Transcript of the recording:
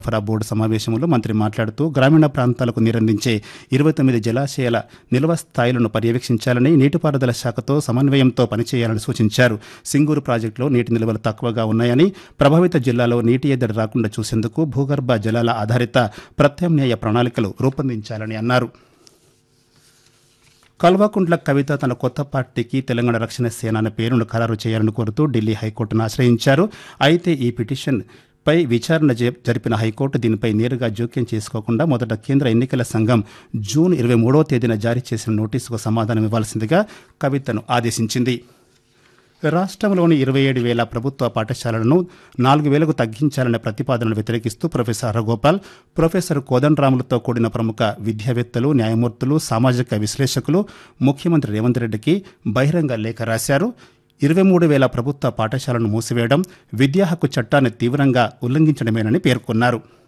సరఫరా బోర్డు సమావేశంలో మంత్రి మాట్లాడుతూ గ్రామీణ ప్రాంతాలకు నీరందించే ఇరవై తొమ్మిది జలాశయాల నిల్వ స్థాయిలను పర్యవేక్షించాలని నీటిపారుదల శాఖతో సమన్వయంతో పనిచేయాలని సూచించారు సింగూరు ప్రాజెక్టులో నీటి నిల్వలు తక్కువగా ఉన్నాయని ప్రభావిత జిల్లాలో నీటి ఎద్దడి రాకుండా చూసేందుకు భూగర్భ జలాల ఆధారిత ప్రత్యామ్నాయ ప్రణాళికలు రూపొందించాలని అన్నారు కల్వకుంట్ల కవిత తన కొత్త పార్టీకి తెలంగాణ రక్షణ సేన అనే పేరును ఖరారు చేయాలని కోరుతూ ఢిల్లీ హైకోర్టును ఆశ్రయించారు అయితే ఈ పిటిషన్ పై విచారణ జ- జరిపిన హైకోర్టు దీనిపై నేరుగా జోక్యం చేసుకోకుండా మొదట కేంద్ర ఎన్నికల సంఘం జూన్ ఇరవై మూడవ తేదీన జారీ చేసిన నోటీసుకు సమాధానం ఇవ్వాల్సిందిగా కవితను ఆదేశించింది రాష్ట్రంలోని ఇరవై ఏడు వేల ప్రభుత్వ పాఠశాలలను నాలుగు వేలకు తగ్గించాలనే ప్రతిపాదనను వ్యతిరేకిస్తూ ప్రొఫెసర్ హరగోపాల్ ప్రొఫెసర్ కోదండరాములతో కూడిన ప్రముఖ విద్యావేత్తలు న్యాయమూర్తులు సామాజిక విశ్లేషకులు ముఖ్యమంత్రి రేవంత్ రెడ్డికి బహిరంగ లేఖ రాశారు ఇరవై మూడు వేల ప్రభుత్వ పాఠశాలను మూసివేయడం విద్యా హక్కు చట్టాన్ని తీవ్రంగా ఉల్లంఘించడమేనని పేర్కొన్నారు